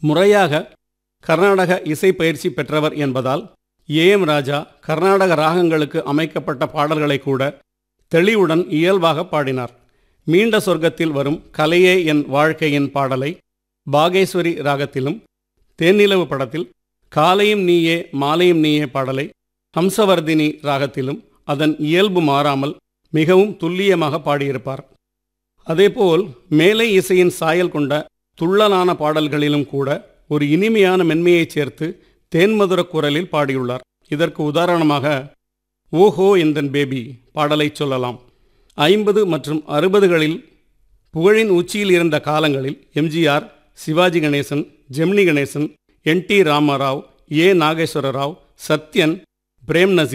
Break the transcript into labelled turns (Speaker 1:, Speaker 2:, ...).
Speaker 1: முறையாக கர்நாடக இசை பயிற்சி பெற்றவர் என்பதால் ஏ எம் ராஜா கர்நாடக ராகங்களுக்கு அமைக்கப்பட்ட பாடல்களை கூட தெளிவுடன் இயல்பாக பாடினார் மீண்ட சொர்க்கத்தில் வரும் கலையே என் வாழ்க்கையின் பாடலை பாகேஸ்வரி ராகத்திலும் தேனிலவு படத்தில் காலையும் நீயே மாலையும் நீயே பாடலை ஹம்சவர்தினி ராகத்திலும் அதன் இயல்பு மாறாமல் மிகவும் துல்லியமாக பாடியிருப்பார் அதேபோல் மேலை இசையின் சாயல் கொண்ட துள்ளலான பாடல்களிலும் கூட ஒரு இனிமையான மென்மையைச் சேர்த்து தேன்மதுர குரலில் பாடியுள்ளார் இதற்கு உதாரணமாக ஓஹோ எந்தன் பேபி பாடலை சொல்லலாம் ஐம்பது மற்றும் அறுபதுகளில் புகழின் உச்சியில் இருந்த காலங்களில் MGR Sivaji Ganesan Gemini Ganesan N T Rama Rao A Nageswara Rao Sathyan Prem Nazeer